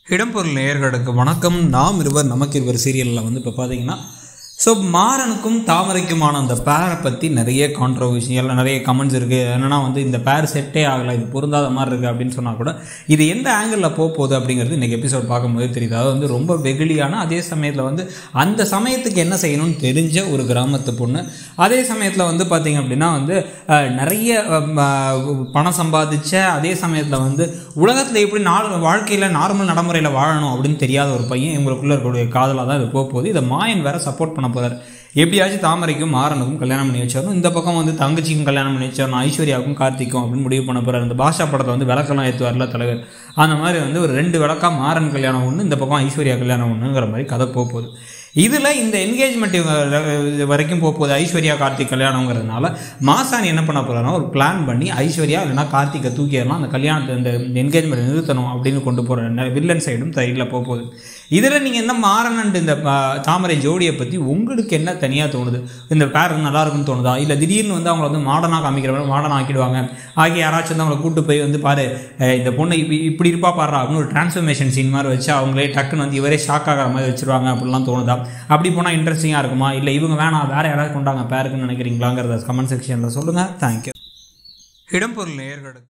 இடம்பொருள் நேயர்களுக்கு வணக்கம் நாம் இருவர் நமக்கு இருவர் சீரியலில் வந்து இப்போ பார்த்தீங்கன்னா ஸோ மாறனுக்கும் தாமரைக்குமான அந்த பேரை பற்றி நிறைய கான்ட்ரவர்ஷியல் நிறைய கமெண்ட்ஸ் இருக்குது என்னென்னா வந்து இந்த பேர் செட்டே ஆகலை இது பொருந்தாத மாதிரி இருக்குது அப்படின்னு சொன்னால் கூட இது எந்த ஆங்கிளில் போக போகுது அப்படிங்கிறது இன்றைக்கி எபிசோட் பார்க்கும்போது தெரியுது அதாவது வந்து ரொம்ப வெகுளியான அதே சமயத்தில் வந்து அந்த சமயத்துக்கு என்ன செய்யணும்னு தெரிஞ்ச ஒரு கிராமத்து பொண்ணு அதே சமயத்தில் வந்து பார்த்திங்க அப்படின்னா வந்து அஹ், நிறைய அஹ், அஹ், பணம் சம்பாதிச்ச அதே சமயத்தில் வந்து உலகத்தில் எப்படி நாள் வாழ்க்கையில் நார்மல் நடைமுறையில் வாழணும் அப்படின்னு தெரியாத ஒரு பையன் இவங்களுக்குள்ள இருக்கக்கூடிய காதலாக தான் இது போக போகுது இதை மாயன் வேற சப்போர்ட் பண்ண போகிறார் எப்படியாச்சும் தாமரைக்கும் மாறனுக்கும் கல்யாணம் பண்ணி வச்சிடணும் இந்த பக்கம் வந்து தங்கச்சிக்கும் கல்யாணம் பண்ணி வச்சிடணும் ஐஸ்வர்யாவுக்கும் கார்த்திக்கும் அப்படின்னு முடிவு பண்ண போகிறார் இந்த பாஷா படத்தை வந்து விளக்கெல்லாம் ஏற்றுவார்ல தலைவர் அந்த மாதிரி வந்து ஒரு ரெண்டு விளக்கா மாறன் கல்யாணம் ஒன்று இந்த பக்கம் ஐஸ்வர்யா கல்யாணம் ஒன்றுங்கிற மாதிரி கதை போக போகுது இதில் இந்த என்கேஜ்மெண்ட் வரைக்கும் போக போகுது ஐஸ்வர்யா கார்த்திக் கல்யாணங்கிறதுனால மாசாணி என்ன பண்ண போகிறாருன்னா ஒரு பிளான் பண்ணி ஐஸ்வர்யா இல்லைனா கார்த்திகை தூக்கிடலாம் அந்த கல்யாணத்தை இந்த என்கேஜ்மெண்ட் நிறுத்தணும் அப்படின்னு கொண்டு போகிற வில்லன் சைடும் தைரியில் போக போகுது இதில் நீங்கள் என்ன மாறனன்ட்டு இந்த ஆ, தாமரை ஜோடியை பற்றி உங்களுக்கு என்ன தனியாக தோணுது இந்த பேர் நல்லா இருக்குன்னு தோணுதா இல்லை திடீர்னு வந்து அவங்கள வந்து மாடர்னாக காமிக்கிற மாதிரி மாடர்ன் ஆக்கிடுவாங்க ஆகி யாராச்சும் வந்து அவங்கள கூட்டு போய் வந்து பாரு அஹ் இந்த பொண்ணு இப்படி இப்படி இருப்பா பாடுறா அப்படின்னு ஒரு டிரான்ஸ்ஃபர்மேஷன் சீன் மாதிரி வச்சு அவங்களே டக்குன்னு வந்து இவரே ஷாக் ஆகிற மாதிரி வச்சிருவாங்க அப்படிலாம் தோணுதா அப்படி போனால் இன்ட்ரெஸ்டிங்காக இருக்குமா இல்லை இவங்க வேணாம் வேறு யாராவது கொண்டாங்க பேருக்குன்னு நினைக்கிறீங்களாங்கிறத கமெண்ட் செக்ஷனில் சொல்லுங்கள் தேங்க்யூ இடம்பொருள் நேயர்களுக்கு